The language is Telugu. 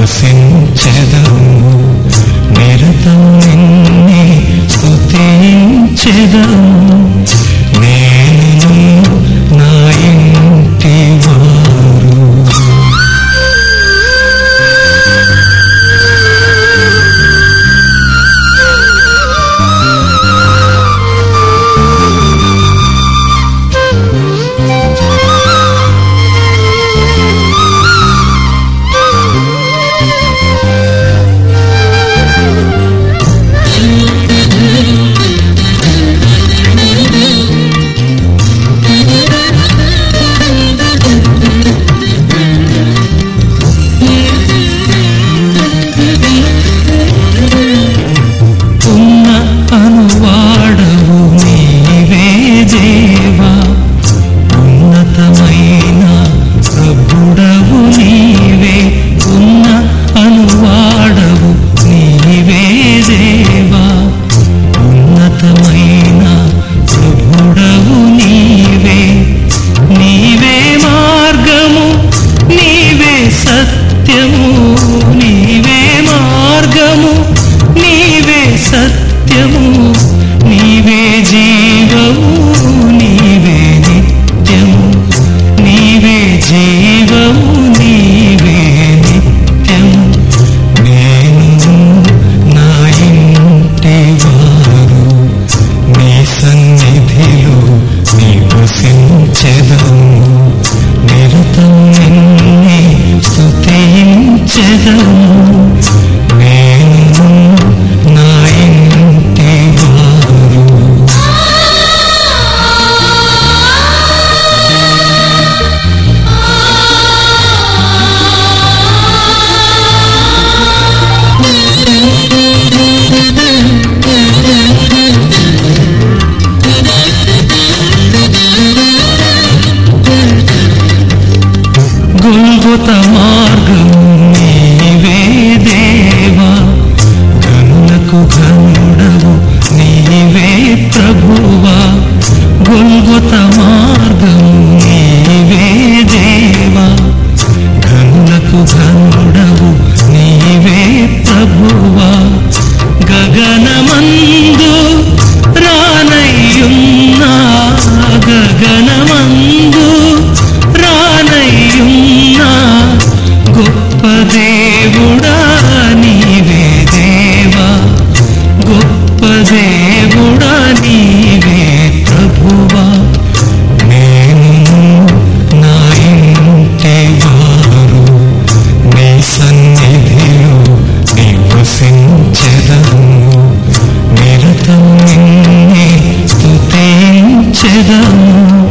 నివసించెదము నిరతం నిన్నే స్తుతించెదము నేను నా ఇంటి వారు ఉన్న అనువాడవు నీవే దేవా ఉన్నతమైన ప్రభుడవు నీవే ఉన్న అనువాడవు నీవే దేవా ఉన్నతమైన ప్రభుడవు నీవే నీవే మార్గము నీవే సత్యము నీవే మార్గము నీవే సత్యము నీవే జీవము నీవే నిత్యము నీవే జీవము నీవే నిత్యము నేను నా ఇంటి వారు నీ సన్నిధిలో నివసించెదము నిరతం నిన్నే స్తుతించెదము నేను నా ఇంటి వారు గుల్గుత మార్గము నీవే దేవా గనులకు ఘనుడవు నీవే ప్రభువా గుల్గుత మార్గము నీవే దేవా ఘనులకు ఘనుడవు నీవే ప్రభువా గగనమందు రానయ్యున్నా గగనమందు రానయ్యున్నా గొప్ప దేవుడా నీవే దేవా గొప్ప దేవుడా నీవే ప్రభువా నేను నా ఇంటి వారు నీ సన్నిధిలో నివసించెదము నిరతం నిన్నే స్తుతించెదము